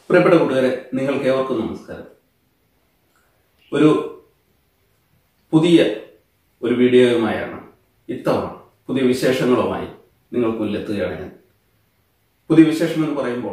പ്രിയപ്പെട്ട കൂട്ടുകാരെ നിങ്ങൾക്ക് ഏവർക്കും നമസ്കാരം ഒരു പുതിയ ഒരു വീഡിയോയുമായാണ് ഇത്തവണ പുതിയ വിശേഷങ്ങളുമായി നിങ്ങൾക്ക് മുന്നിലെത്തുകയാണ് ഞാൻ പുതിയ വിശേഷം എന്ന് പറയുമ്പോൾ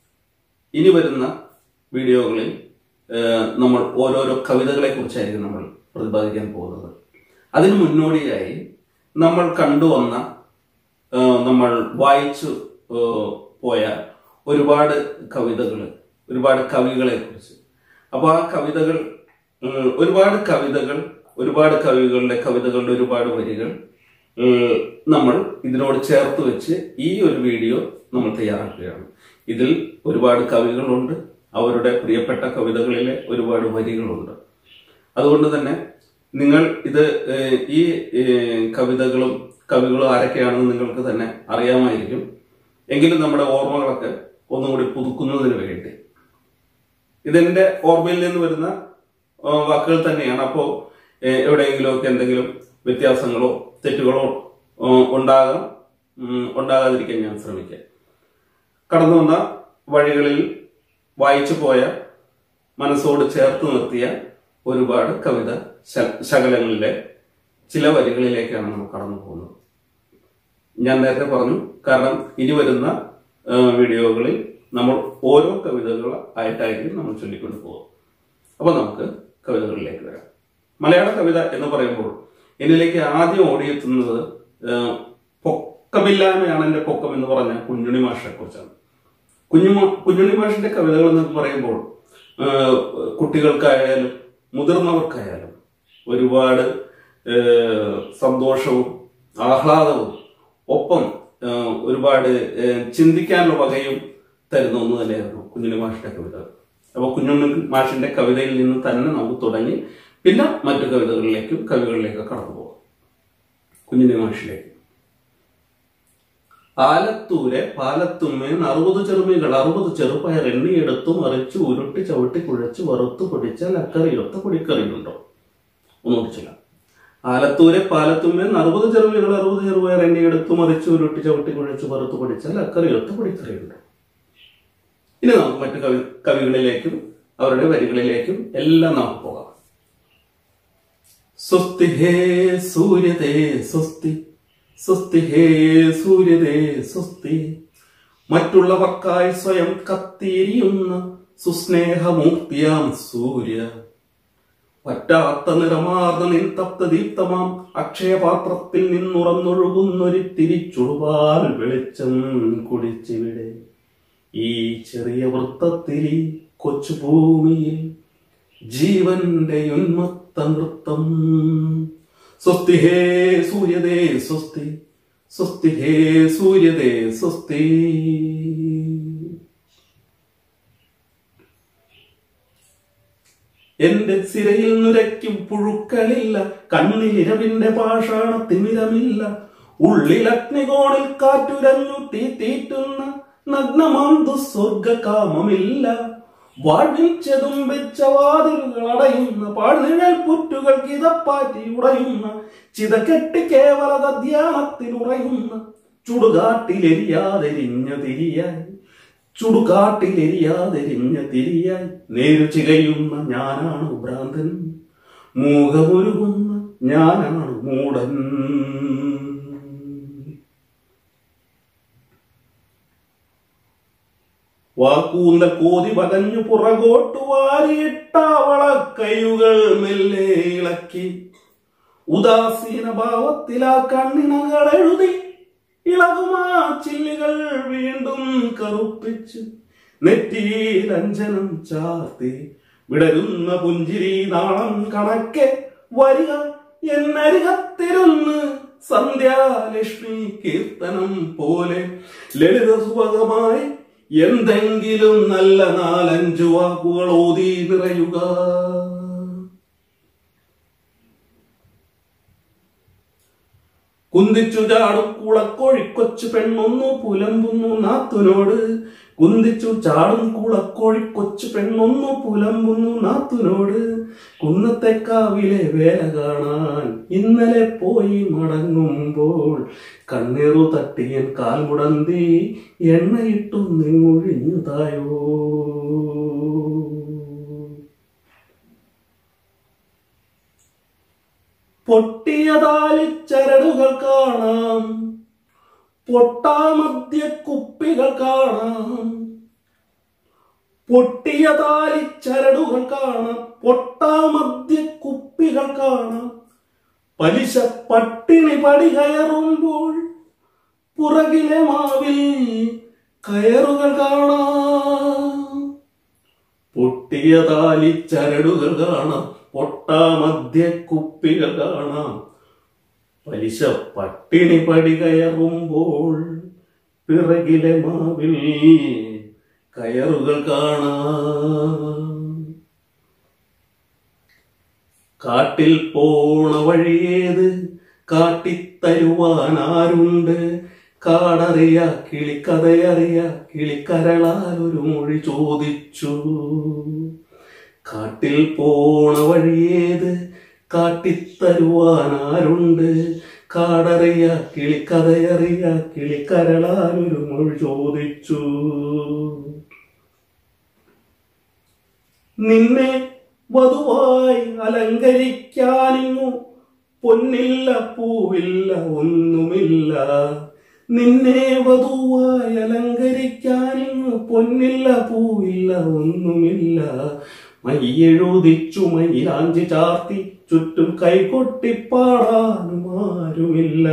ഇനി വരുന്ന വീഡിയോകളിൽ ഏഹ്, നമ്മൾ ഓരോരോ കവിതകളെ കുറിച്ചായിരിക്കും നമ്മൾ പ്രതിപാദിക്കാൻ പോകുന്നത് അതിന് മുന്നോടിയായി നമ്മൾ കണ്ടുവന്ന ഏഹ്, നമ്മൾ വായിച്ചു ഏഹ്, പോയ ഒരുപാട് കവിതകൾ ഒരുപാട് കവികളെ കുറിച്ച് അപ്പോൾ ആ കവിതകൾ ഉം, ഒരുപാട് കവിതകൾ ഒരുപാട് കവികളുടെ കവിതകളുടെ ഒരുപാട് വരികൾ ഉം, നമ്മൾ ഇതിനോട് ചേർത്ത് വെച്ച് ഈ ഒരു വീഡിയോ നമ്മൾ തയ്യാറാക്കുകയാണ് ഇതിൽ ഒരുപാട് കവികളുണ്ട് അവരുടെ പ്രിയപ്പെട്ട കവിതകളിലെ ഒരുപാട് വരികളുണ്ട് അതുകൊണ്ട് തന്നെ നിങ്ങൾ ഇത് ഏഹ്, ഈ ഏഹ്, കവിതകളും കവികളും ആരൊക്കെയാണെന്ന് നിങ്ങൾക്ക് തന്നെ അറിയാമായിരിക്കും എങ്കിലും നമ്മുടെ ഓർമ്മകളൊക്കെ ഒന്നുകൂടി പുതുക്കുന്നതിന് വേണ്ടി ഇതെന്റെ ഓർമ്മയിൽ നിന്ന് വരുന്ന ആ, വാക്കുകൾ തന്നെയാണ് അപ്പോൾ എവിടെയെങ്കിലുമൊക്കെ എന്തെങ്കിലും വ്യത്യാസങ്ങളോ തെറ്റുകളോ ആ, ഉണ്ടാകാം ഉം, ഉണ്ടാകാതിരിക്കാൻ ഞാൻ ശ്രമിക്കാം കടന്നു വന്ന വഴികളിൽ വായിച്ചു പോയ മനസ്സോട് ചേർത്ത് നിർത്തിയ ഒരുപാട് കവിത ശ- ശകലങ്ങളിലെ ചില വരികളിലേക്കാണ് നമ്മൾ കടന്നു പോകുന്നത് ഞാൻ നേരത്തെ പറഞ്ഞു കാരണം ഇനി വരുന്ന ആ, വീഡിയോകളിൽ നമ്മൾ ഓരോ കവിതകൾ ആയിട്ടായിരിക്കും നമ്മൾ ചൊല്ലിക്കൊണ്ട് പോകും അപ്പൊ നമുക്ക് കവിതകളിലേക്ക് വരാം മലയാള കവിത എന്ന് പറയുമ്പോൾ എന്നിലേക്ക് ആദ്യം ഓടിയെത്തുന്നത് ആ, പൊക്കമില്ലായ്മയാണ് എന്റെ പൊക്കം എന്ന് പറഞ്ഞ കുഞ്ഞുണി മാഷിനെ കുറിച്ചാണ് കുഞ്ഞു കുഞ്ഞുണ്ണി മാഷിന്റെ കവിതകൾ എന്നൊക്കെ പറയുമ്പോൾ ആ, കുട്ടികൾക്കായാലും മുതിർന്നവർക്കായാലും ഒരുപാട് ആ, സന്തോഷവും ആഹ്ലാദവും ഒപ്പം ആ, ഒരുപാട് ആ, ചിന്തിക്കാനുള്ള വകയും തരുന്ന ഒന്ന് തന്നെയായിരുന്നു കുഞ്ഞുണ്ണി മാഷിന്റെ കവിതകൾ അപ്പോൾ കുഞ്ഞുണ്ണി മാഷിന്റെ കവിതയിൽ നിന്ന് തന്നെ നമുക്ക് തുടങ്ങി പിന്നെ മറ്റു കവിതകളിലേക്കും കവികളിലേക്കും കടന്നു പോകാം കുഞ്ഞുണ്ണി മാഷിലേക്ക് ആലത്തൂരെ പാലത്തുമ്മേന്ന് അറുപത് ചെറുമികൾ അറുപത് ചെറുപയർ എണ്ണിയെടുത്തു മറിച്ച് ഉരുട്ടി ചവിട്ടി കുഴച്ച് വറുത്തു പൊടിച്ചാൽ അക്കറിയൊത്ത പൊടിക്കറിയുണ്ടോ ഒന്നുകൂടി ചൊല്ലാം ആലത്തൂരെ പാലത്തുമ്മേന്ന് അറുപത് ചെറുമികൾ അറുപത് ചെറുപയർ എണ്ണിയെടുത്തു മറിച്ച് ഉരുട്ടി ചവിട്ടി കുഴച്ച് വറുത്തു പൊടിച്ചാൽ അക്കറിയൊത്ത പൊടിക്കറിയുണ്ടോ ഇനി നമുക്ക് മറ്റു കവി കവികളിലേക്കും അവരുടെ വരികളിലേക്കും എല്ലാം നമുക്ക് പോകാം സ്വസ്തി ഹേ സൂര്യതേ സ്വസ്തി സ്വസ്തി ഹേ സൂര്യതേ സ്വസ്തി മറ്റുള്ളവർക്കായി സ്വയം കത്തിയിരിയുന്ന സുസ്നേഹമൂർത്തിയാം സൂര്യ പറ്റാത്ത നിറമാർന്ന നിൻ തപ്തദീപ്തമാം അക്ഷയപാത്രത്തിൽ നിന്നുറന്നൊഴുകുന്നൊരു തിരിച്ചുളുപാൽ വെളിച്ചം കുടിച്ചിവിടെ ഈ ചെറിയ വൃത്തത്തിൽ ഈ കൊച്ചു ഭൂമിയിൽ ജീവന്റെ ഉന്മത്ത നൃത്തം സ്വസ്തി ഹേ സൂര്യതേ സ്വസ്തി സ്വസ്തി ഹേ സൂര്യതേ സ്വസ്തി എന്റെ സിരയിൽ നുരയ്ക്കും പുഴുക്കളില്ല കണ്ണിലിരവിന്റെ പാഷാണത്തിമിരമില്ല ഉള്ളിൽ അഗ്നികോണിൽ കാറ്റുരഞ്ഞു തീ തീറ്റുന്ന നഗ്നമാം ദുസ്വർഗകാമമില്ല വാഴ്വിച്ചതും വെച്ച വാതിലുകൾ അടയുന്ന പാഴ്നിഴൽ പുറ്റുകൾ കിതപ്പാറ്റി ഉടയുന്ന ചിതകെട്ടി കേവലത ധ്യാനത്തിൽ ഉറയുന്ന ചുടുകാട്ടിലെരിയാതെരിഞ്ഞ തിരിയായി ചുടുകാട്ടിലെരിയാതെരിഞ്ഞ തിരിയായി നേരു ചികയുന്ന ഞാനാണ് ഭ്രാന്തൻ മൂകമൊരുകുന്ന ഞാനാണ് മൂടൻ വാക്കൂന്ത കോതി പകഞ്ഞു പുറകോട്ടു വാരിയിട്ട വളക്കൈകൾ മെല്ലെ ഇളക്കി ഉദാസീന ഭാവത്തിലാ കണ്ണിണകൾ എഴുതി ഇളകുമാ ചില്ലുകൾ വീണ്ടും കറുപ്പിച്ചു നെറ്റിയിൽ അഞ്ജനം ചാർത്തി വിടരുന്ന പുഞ്ചിരി നാളം കണക്കെ വരിക എന്നരികത്തിരുന്ന് സന്ധ്യാലക്ഷ്മി കീർത്തനം പോലെ ലളിത സുഭഗമായി എന്തെങ്കിലും നല്ല നാലഞ്ചു വാക്കുകൾ ഓതി നിറയുക കുന്തിച്ചു ചാടും കുളക്കോഴിക്കൊച്ചു പെണ്ണൊന്നു പുലമ്പുന്നു നാത്തുനോട് കുന്തിച്ചു ചാടും കുളക്കോഴിക്കൊച്ചു പെണ്ണൊന്നു പുലമ്പുന്നു നാത്തുനോട് കുന്നത്തെ കാവിലെ വേല കാണാൻ ഇന്നലെ പോയി മടങ്ങുമ്പോൾ കണ്ണീറു തട്ടിയൻ കാൽ മുടന്തി എണ്ണയിട്ടു നിങ്ങൊഴിഞ്ഞു തായോ പൊട്ടിയതാലി ചരടുകൾ കാണാം പൊട്ടാമധ്യ കുപ്പികൾ കാണാം പൊട്ടിയ താലി ചരടുകൾ കാണാം പൊട്ടാമധ്യ കുപ്പികൾ കാണാം പലിശ പട്ടിണി പടി കയറുമ്പോൾ പുറകിലെ മാവിൽ കയറുകൾ കാണാം പൊട്ടിയ താലി ചരടുകൾ കാണാം പൊട്ടാമധ്യ കുപ്പികൾ കാണാം പലിശ പട്ടിണി പടി കയറുമ്പോൾ പിറകിലെ മാവിൽ കയറുകൾ കാണാം കാട്ടിൽ പോണ വഴിയേത് കാട്ടിത്തരുവാൻ ആരുണ്ട് കാടറിയ കിളിക്കഥയറിയ കിളിക്കരളാൽ ഒരു മൊഴി ചോദിച്ചു കാട്ടിൽ പോണ വഴിയേത് കാട്ടിത്തരുവാൻ ആരുണ്ട് കാടറിയ കിളിക്കഥയറിയ കിളിക്കരളാൽ ഒരു മൊഴി ചോദിച്ചു നിന്നെ വധുവായി അലങ്കരിക്കാനിങ്ങു പൊന്നില്ല പൂവില്ല ഒന്നുമില്ല നിന്നെ വധുവായി അലങ്കരിക്കാനിങ്ങു പൊന്നില്ല പൂവില്ല ഒന്നുമില്ല മയ്യെഴുതിച്ചു മയിലാഞ്ചി ചാർത്തി ചുറ്റും കൈകൊട്ടിപ്പാടാനും ആരുമില്ല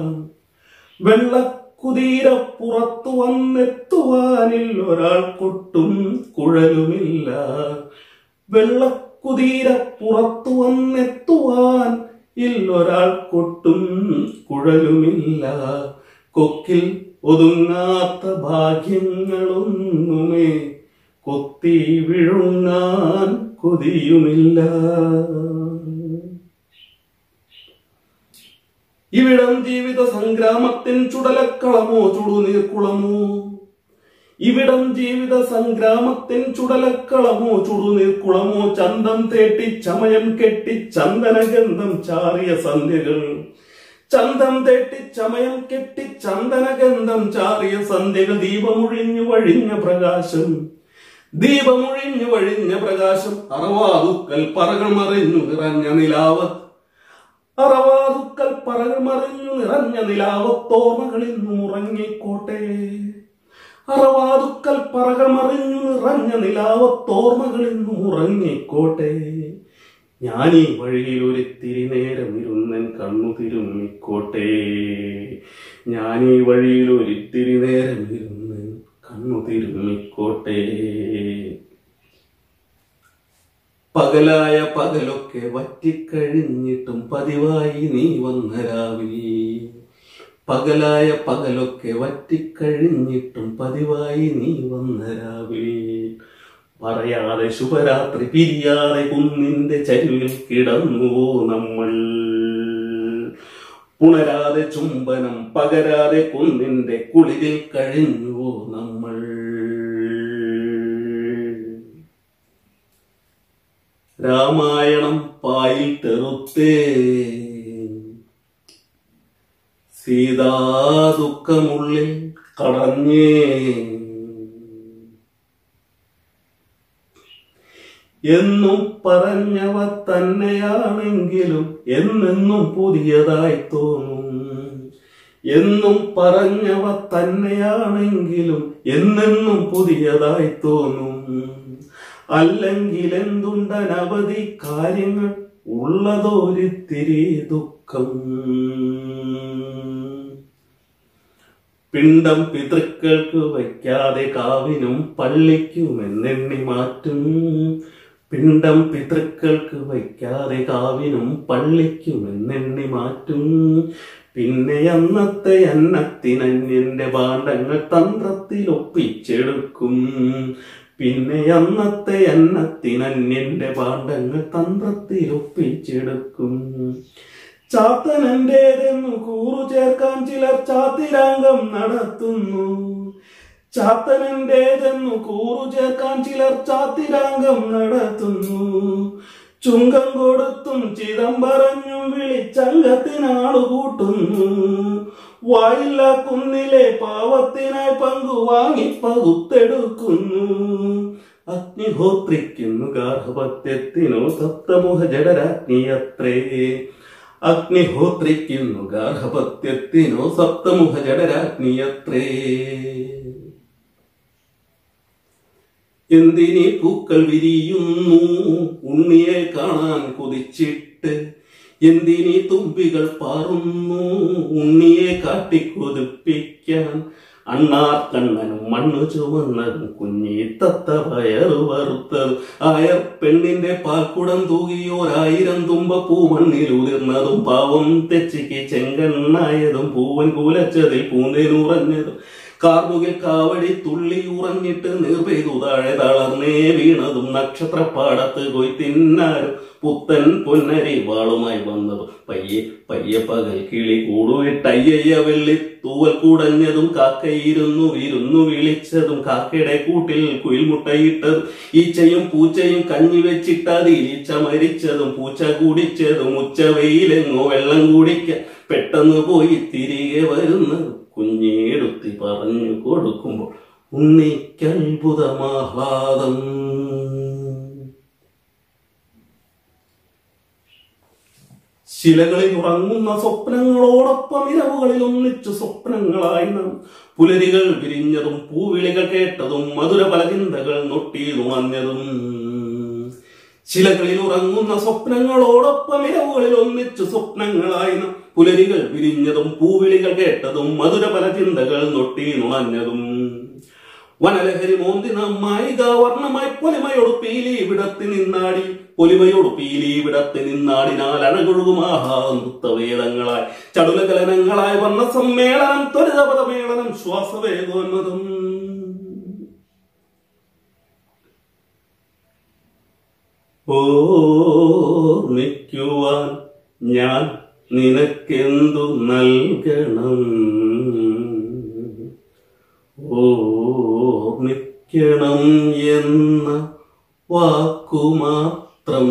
വെള്ളക്കുതിര പുറത്തു വന്നെത്തുവാനിൽ ഒരാൾക്കൊട്ടും കുഴലുമില്ല വെള്ളക്കുതിര പുറത്തു വന്നെത്തുവാൻ ഇല്ലൊരാൾക്കൊട്ടും കുഴലുമില്ല കൊക്കിൽ ഒതുങ്ങാത്ത ഭാഗ്യങ്ങളൊന്നുമേ കൊത്തി വിഴുങ്ങാൻ കൊതിയുമില്ല ഇവിടം ജീവിത സംഗ്രാമത്തിൻ ചുടലക്കളമോ ചുടുനീർക്കുളമോ ഇവിടം ജീവിത സംഗ്രാമത്തിൻ ചുടലക്കളമോ ചുടുനീർക്കുളമോ ചന്തം തേട്ടി ചമയം കെട്ടി ചന്ദനഗന്ധം ചാറിയ സന്ധ്യകൾ ചന്തം തേട്ടി ചമയം കെട്ടി ചന്ദനഗന്ധം ചാറിയ സന്ധ്യകൾ ദീപമൊഴിഞ്ഞു വഴിഞ്ഞ പ്രകാശം ദീപമൊഴിഞ്ഞു വഴിഞ്ഞ പ്രകാശം അറവാതുക്കൽ പറകൾ മറിഞ്ഞു നിറഞ്ഞ നിലാവ് അറവാതുക്കൽ പറകൾ മറിഞ്ഞു നിറഞ്ഞ നിലാവത്തോർമകളിൽ ഉറങ്ങിക്കോട്ടെ അറവാതുക്കൽ പറകൾ മറിഞ്ഞു നിറഞ്ഞ നിലാവത്തോർമകളിൽ ഉറങ്ങിക്കോട്ടെ ഞാൻ ഈ വഴിയിൽ ഒരിത്തിരി നേരം ഇരുന്നൻ കണ്ണു തിരുമ്മിക്കോട്ടെ ഞാൻ ഈ വഴിയിൽ ഒരിത്തിരി നേരം ഇരുന്നൻ കണ്ണു തിരുമ്മിക്കോട്ടെ പകലായ പകലൊക്കെ വറ്റിക്കഴിഞ്ഞിട്ടും പതിവായി നീ വന്ന രാവിലെ പകലായ പകലൊക്കെ വറ്റിക്കഴിഞ്ഞിട്ടും പതിവായി നീ വന്ന രാവിലെ പറയാതെ ശുഭരാത്രി പിരിയാതെ കുന്നിന്റെ ചരിവിൽ കിടന്നുവോ നമ്മൾ പുണരാതെ ചുംബനം പകരാതെ കുന്നിന്റെ കുളിരിൽ കഴിഞ്ഞുവോ നമ്മൾ രാമായണം പായിൽ തെറുത്തേ സീതാ ദുഃഖമുള്ളിൽ കടഞ്ഞേ എന്നും പറഞ്ഞവ തന്നെയാണെങ്കിലും എന്നെന്നും പുതിയതായി തോന്നും എന്നും പറഞ്ഞവ തന്നെയാണെങ്കിലും എന്നെന്നും പുതിയതായി തോന്നും അല്ലെങ്കിൽ എന്തുണ്ടനവധി കാര്യങ്ങൾ ഉള്ളതൊരിത്തിരി ദുഃഖം പിണ്ടം പിതൃക്കൾക്ക് വയ്ക്കാതെ കാവിനും പള്ളിക്കും എന്നെണ്ണി മാറ്റും പിണ്ടം പിതൃക്കൾക്ക് വയ്ക്കാതെ കാവിനും പള്ളിക്കും എന്നെണ്ണി മാറ്റും പിന്നെ അന്നത്തെ അന്നത്തിനന്യന്റെ ഭാണ്ഡങ്ങൾ തന്ത്രത്തിൽ ഒപ്പിച്ചെടുക്കും പിന്നെ അന്നത്തെ അന്നത്തിനന്യന്റെ ഭാണ്ഡങ്ങൾ തന്ത്രത്തിൽ ഒപ്പിച്ചെടുക്കും ചാത്തനന്റേതെന്നു കൂറു ചേർക്കാൻ ചിലർ ചാത്തിരാംഗം നടത്തുന്നു ചാത്തനന്റേതെന്നു കൂറു ചേർക്കാൻ ചിലർ ചാത്തിരാംഗം നടത്തുന്നു ചുങ്കം കൊടുത്തും ചിദംബരഞ്ഞും വിളിച്ചംഗത്തിനാളു കൂട്ടുന്നു വായില്ല കുന്നിലെ പാവത്തിനായി പങ്കു വാങ്ങി പകുത്തെടുക്കുന്നു അഗ്നിഹോത്രിക്കുന്നു ഗാർഹപത്യത്തിനോ സപ്തമുഖ ജഡരാജ്ഞിയത്രേ അഗ്നിഹോത്രിക്കുന്നു ഗാർഹപത്യത്തിനോ സപ്തമുഖ ജഡരാഗ്നിയത്രേ എന്തിനീ പൂക്കൾ വിരിയുന്നു ഉണ്ണിയെ കാണാൻ കൊതിച്ചിട്ട് എന്തിനീ തുമ്പികൾ പാറുന്നു ഉണ്ണിയെ കാട്ടിക്കൊതിപ്പിക്കാൻ അണ്ണാർ കണ്ണനും മണ്ണു ചുവന്നതും കുഞ്ഞി തത്ത പയറു വറുത്തതും ആയർ പെണ്ണിന്റെ പാൽക്കുടം തൂകിയോരായിരം തുമ്പ പൂമണ്ണിൽ ഉതിർന്നതും പാവം തെച്ചിക്ക് ചെങ്കണ്ണായതും പൂവൻ കൂലച്ചതിൽ പൂന്തേനുറഞ്ഞതും കാർമുകിൽ കാവടി തുള്ളി ഉറഞ്ഞിട്ട് നീർപെയ്തു താഴെ തളർന്നേ വീണതും നക്ഷത്രപ്പാടത്ത് പോയി തിന്നാരും പുത്തൻ പൊന്നരി വാളുമായി വന്നതും പയ്യെ പയ്യെ പകൽ കിളി കൂടുവിട്ടയ്യ വെള്ളി തൂവൽ കുടഞ്ഞതും കാക്കയിരുന്നു വിരുന്നു വിളിച്ചതും കാക്കയുടെ കൂട്ടിൽ കുയിൽ മുട്ടയിട്ടതും ഈച്ചയും പൂച്ചയും കഞ്ഞി വെച്ചിട്ടത് ഈച്ച മരിച്ചതും പൂച്ച കുടിച്ചതും ഉച്ച വെയിലെങ്ങോ വെള്ളം കുടിക്കാൻ പെട്ടെന്ന് പോയി തിരികെ വരുന്നതും കുഞ്ഞേടുത്തി പറഞ്ഞു കൊടുക്കുമ്പോൾ ഉണ്ണിക്കത്ഭുതമാഹ്ലാദം ശിലകളിൽ ഉറങ്ങുന്ന സ്വപ്നങ്ങളോടൊപ്പം ഇരവുകളിൽ ഒന്നിച്ചു സ്വപ്നങ്ങളായി നാം പുലരികൾ വിരിഞ്ഞതും പൂവിളികൾ കേട്ടതും മധുര പല ചിന്തകൾ നൊട്ടി നുണഞ്ഞതും ശിലകളിൽ ഉറങ്ങുന്ന സ്വപ്നങ്ങളോടൊപ്പം ഇരവുകളിൽ ഒന്നിച്ചു സ്വപ്നങ്ങളായി നാം പുലരികൾ വിരിഞ്ഞതും പൂവിളികൾ കേട്ടതും മധുര പല ചിന്തകൾ നൊട്ടി നുണഞ്ഞതും വനലഹരി മോന്തി നാം മായിക വർണ്ണമായി പൊലിമയോട് പീലി വിടത്തി നിന്നാടി പൊലിമയോട് പീലി വിടത്തി നിന്നാടിനാൽ അഴകൊഴുകും ആഹാ നൃത്തവേദങ്ങളായി ചടുലകലനങ്ങളായി വർണ്ണ സമ്മേളനം ത്വരിതപദമേളനം ശ്വാസവേഗോന്മതം ഓർമ്മിക്കുവാൻ ഞാൻ നിനക്കെന്തു നൽകണം ഓർമ്മിക്കണം എന്ന വാക്കുമാത്രം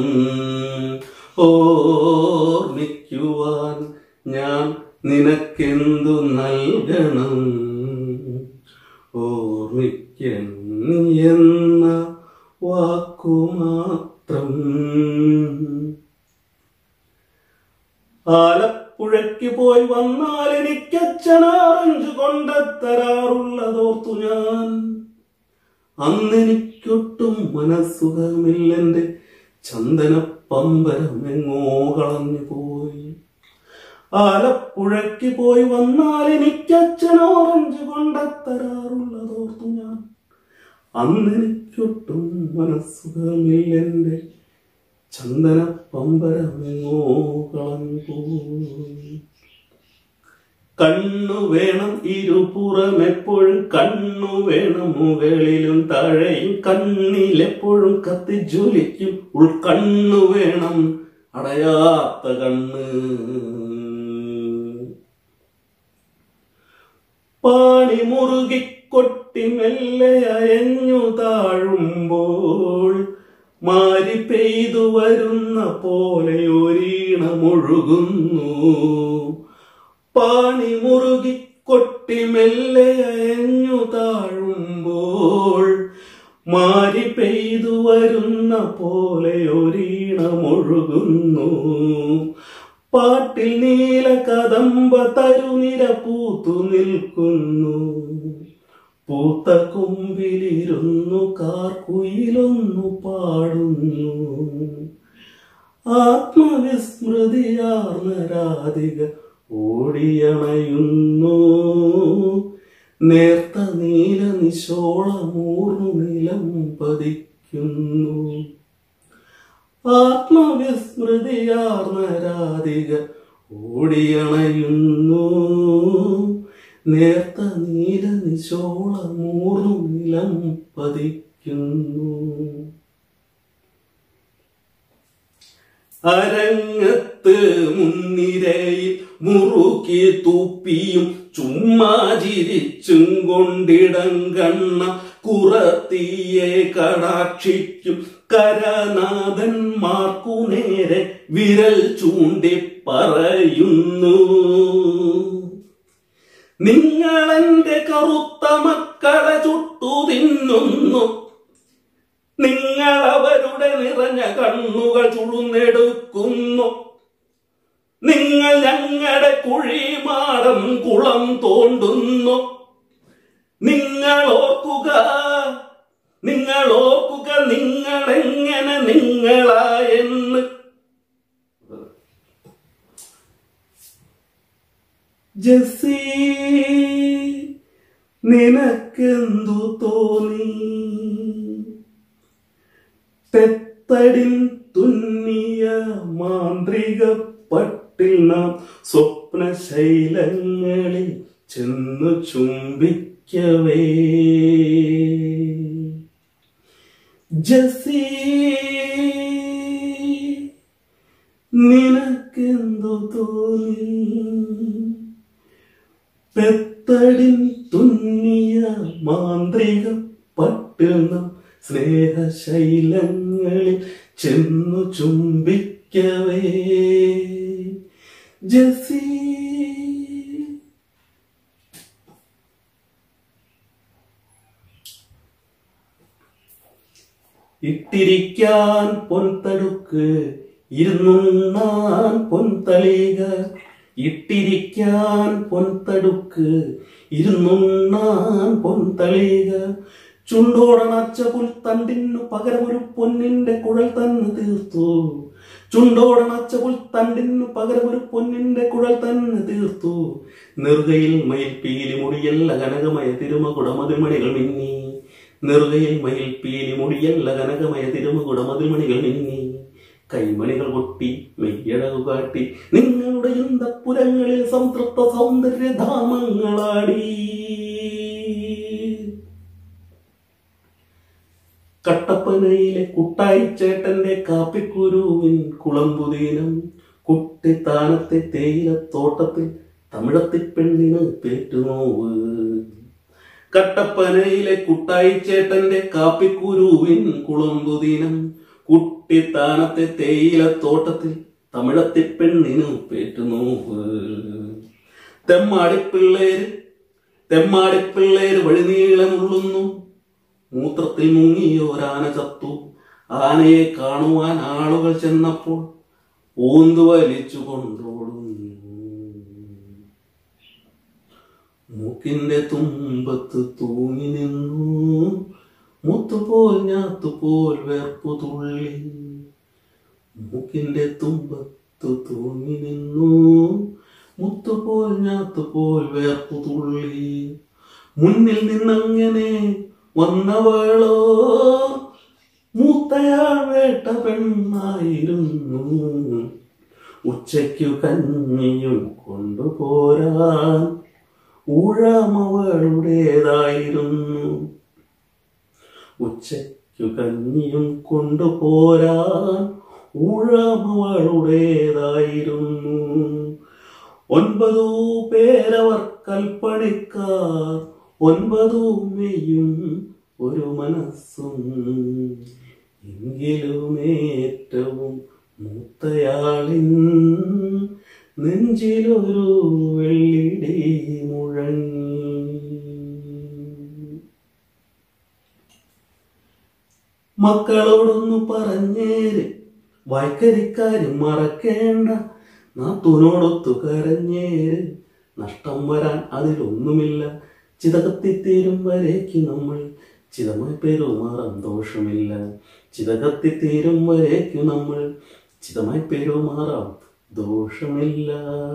ഓർമ്മിക്കുവാൻ ഞാൻ നിനക്കെന്തു നൽകണം ഓർമ്മിക്കണം എന്ന വാക്കുമാത്രം ആലപ്പുഴയ്ക്ക് പോയി വന്നാൽ എനിക്കച്ഛനാറഞ്ചു കൊണ്ടെത്തരാറുള്ളതോർത്തു ഞാൻ അന്നെനിക്കൊട്ടും മനസ്സുഖമില്ലെന്റെ ചന്ദന പമ്പരമെങ്ങോ കളഞ്ഞു പോയി ആലപ്പുഴയ്ക്ക് പോയി വന്നാൽ എനിക്കച്ഛനോറഞ്ച് കൊണ്ടെത്തരാറുള്ളതോർത്തു ഞാൻ അന്നെനിക്കൊട്ടും മനസ്സുഖമില്ലെന്റെ ചന്ദന പമ്പരമെങ്ങോ കളഞ്ഞു പോയി കണ്ണു വേണം ഇരുപുറം എപ്പോഴും കണ്ണു വേണം മുകളിലും താഴെയും കണ്ണിലെപ്പോഴും കത്തി ജ്വലിക്കും ഉൾക്കണ്ണു വേണം അടയാത്ത കണ്ണ് പാണി മുറുകി കൊട്ടി മെല്ലെ അയഞ്ഞു താഴുമ്പോൾ മാരി പെയ്തു വരുന്ന പോലെ ഒരീണമൊഴുകുന്നു പാണി മുറുകി കൊട്ടി മെല്ലെ അയഞ്ഞു താഴുമ്പോൾ മാരി പെയ്തു വരുന്ന പോലെ ഒരീണമൊഴുകുന്നു പാട്ടിൽ നീല കദമ്പ തരുനിര പൂത്തു നിൽക്കുന്നു പൂത്ത കൊമ്പിലിരുന്നു കാർക്കുയിലൊന്നു പാടുന്നു ആത്മവിസ്മൃതിയാർന്ന രാധിക ഓടിയണയുന്നു നേർത്ത നീല നിശോളമൂർന്നു നിലം പതിക്കുന്നു ആത്മവിസ്മൃതിയാർന്ന രാധിക ഓടിയണയുന്നു നേർത്ത നീല നിശോളമൂർന്നു നിലം പതിക്കുന്നു അരങ്ങത്ത് മുൻനിരയിൽ മുറുക്കി തുപ്പിയും ചുമ്മാ ചിരിച്ചും കൊണ്ടിടം കണ്ണ കുറത്തിയെ കടാക്ഷിക്കും കരനാഥന്മാർക്കു നേരെ വിരൽ ചൂണ്ടി പറയുന്നു നിങ്ങളെന്റെ കറുത്ത മക്കളെ ചുട്ടു തിന്നുന്നു നിങ്ങൾ അവരുടെ നിറഞ്ഞ കണ്ണുകൾ ചുളുന്നെടുക്കുന്നു നിങ്ങൾ ഞങ്ങളുടെ കുഴിമാടം കുളം തോണ്ടുന്നു നിങ്ങൾ ഓർക്കുക നിങ്ങൾ ഓർക്കുക നിങ്ങൾ എങ്ങനെ നിങ്ങളായെന്ന് ജസി നിനക്കെന്തു തോന്നി പെത്തടിൻ തുന്നിയ മാന്ത്രിക പട്ടിൽ നാം സ്വപ്നശൈലങ്ങളിൽ ചെന്നു ചുംബിക്കവേ ജസി നിനക്കെന്തു തോന്നി പെത്തടിൻ തുന്നിയ മാന്ത്രിക പട്ടിൽ നാം സ്നേഹശൈലങ്ങളിൽ ചെന്നു ചുംബിക്കവേ ജസി ഇട്ടിരിക്കാൻ പൊൻതടുക്ക് ഇരുന്നുണ്ണാൻ പൊൻതളിക ഇട്ടിരിക്കാൻ പൊൻതടുക്ക് ഇരുന്നുണ്ണാൻ പൊൻതളിക ചുണ്ടോടണച്ച പുൽത്തണ്ടിനു പകരമൊരു പൊന്നിന്റെ കുഴൽ തന്നെ തീർത്തു ചുണ്ടോടണച്ച പുൽത്തണ്ടിനു പകരമൊരു പൊന്നിന്റെ കുഴൽ തന്നെ തീർത്തു നെറുകയിൽ മയിൽപ്പീലി മുടിയല്ല കനകമയ തിരുമകുടമതിമണികൾ മിന്നി നെറുകയിൽ മയിൽപ്പീലി മുടിയല്ല കനകമയ തിരുമകുടമതിമണികൾ മിന്നി കൈമണികൾ പൊട്ടി മെയ്യഴകു കാട്ടി നിങ്ങളുടെ ഇന്തപ്പുരങ്ങളിൽ സംതൃപ്ത സൗന്ദര്യധാമങ്ങളാടി കട്ടപ്പനയിലെ കുട്ടായിച്ചേട്ടന്റെ കാപ്പിക്കുരുവിൻ കുളമ്പുദീനം കുട്ടിത്താനത്തെ തേയിലത്തോട്ടത്തിൽ തമിഴത്തി പെണ്ണിന് പേറ്റുനോവ് കട്ടപ്പനയിലെ കുട്ടായിച്ചേട്ടന്റെ കാപ്പിക്കുരുവിൻ കുളമ്പുദീനം കുട്ടിത്താനത്തെ തേയിലത്തോട്ടത്തിൽ തമിഴത്തി പെണ്ണിന് പേറ്റുനോവ് തെമ്മാടിപ്പിള്ളേര് തെമ്മാടിപ്പിള്ളേര് വഴിനീളമുള്ളുന്നു മൂത്രത്തിൽ മുങ്ങിയൊരാന ചത്തു ആനയെ കാണുവാൻ ആളുകൾ ചെന്നപ്പോൾ ഊന്തു വലിച്ചു കൊണ്ടോടുന്നു മൂക്കിന്റെ തുമ്പത്ത് തൂങ്ങി നിന്നു മുത്തുപോൽ ഞാത്തുപോൽ വേർപ്പു തുള്ളി മൂക്കിന്റെ തുമ്പത്ത് തൂങ്ങി നിന്നു മുത്തുപോൽ ഞാത്തുപോൽ വേർപ്പു തുള്ളി മുന്നിൽ നിന്നങ്ങനെ വന്നവളോ മൂത്തയാൾ വേട്ട പെണ്ണായിരുന്നു ഉച്ചയ്ക്കു കഞ്ഞിയും കൊണ്ടുപോരാൻ ഊഴമവളുടേതായിരുന്നു ഉച്ചയ്ക്കു കഞ്ഞിയും കൊണ്ടുപോരാൻ ഊഴമവളുടേതായിരുന്നു ഒൻപതു പേരവർ കൽപ്പണിക്കാർ ഒൻപതു മെയ്യും ഒരു മനസ്സും എങ്കിലും ഏറ്റവും മൂത്തയാളിൻ നെഞ്ചിലൊരു വെള്ളിടി മുഴങ്ങി മക്കളോടൊന്നു പറഞ്ഞേര് വായ്ക്കരിക്കാരും മറക്കേണ്ട നാത്തൂനോടൊത്തു കരഞ്ഞേര് നഷ്ടം വരാൻ അതിലൊന്നുമില്ല ചിതകത്തിത്തീരും വരേക്ക് നമ്മൾ ചിതമായി പെരുമാറാൻ ദോഷമില്ല ചിതകത്തിത്തീരും വരേക്കു നമ്മൾ ചിതമായി പെരുമാറാം ദോഷമില്ല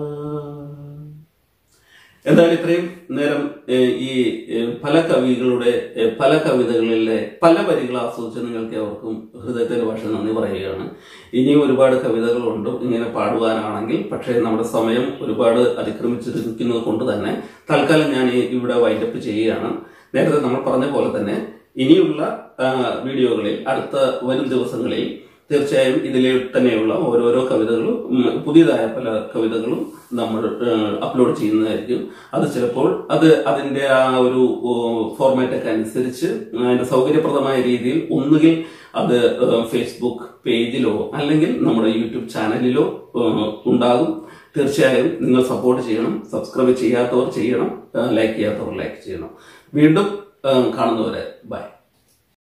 എന്തായാലും ഇത്രയും നേരം ഏഹ്, ഈ ഏഹ്, പല കവികളുടെ ഏഹ്, പല കവിതകളിലെ പല വരികൾ ആസ്വദിച്ച് നിങ്ങൾക്ക് അവർക്കും ഹൃദയത്തിന്റെ ഭാഷ നന്ദി പറയുകയാണ് ഇനിയും ഒരുപാട് കവിതകളുണ്ട് ഇങ്ങനെ പാടുവാനാണെങ്കിൽ പക്ഷേ നമ്മുടെ സമയം ഒരുപാട് അതിക്രമിച്ചിരിക്കുന്നത് കൊണ്ട് തന്നെ തൽക്കാലം ഞാൻ ഈ ഇവിടെ വൈൻഡപ്പ് ചെയ്യുകയാണ് നേരത്തെ നമ്മൾ പറഞ്ഞ പോലെ തന്നെ ഇനിയുള്ള ആ, വീഡിയോകളിൽ അടുത്ത വരും ദിവസങ്ങളിൽ തീർച്ചയായും ഇതിൽ തന്നെയുള്ള ഓരോരോ കവിതകളും ഉം, പുതിയതായ പല കവിതകളും നമ്മൾ അപ്ലോഡ് ചെയ്യുന്നതായിരിക്കും അത് ചിലപ്പോൾ അത് അതിന്റെ ആ ഒരു ഫോർമാറ്റ് ഒക്കെ അനുസരിച്ച് അതിന്റെ സൗകര്യപ്രദമായ രീതിയിൽ ഒന്നുകിൽ അത് ഏഹ്, ഫേസ്ബുക്ക് പേജിലോ അല്ലെങ്കിൽ നമ്മുടെ യൂട്യൂബ് ചാനലിലോ ഏഹ്, ഉണ്ടാകും തീർച്ചയായും നിങ്ങൾ സപ്പോർട്ട് ചെയ്യണം സബ്സ്ക്രൈബ് ചെയ്യാത്തവർ ചെയ്യണം ലൈക്ക് ചെയ്യാത്തവർ ലൈക്ക് ചെയ്യണം വീണ്ടും ഏഹ്, കാണുന്നവരെ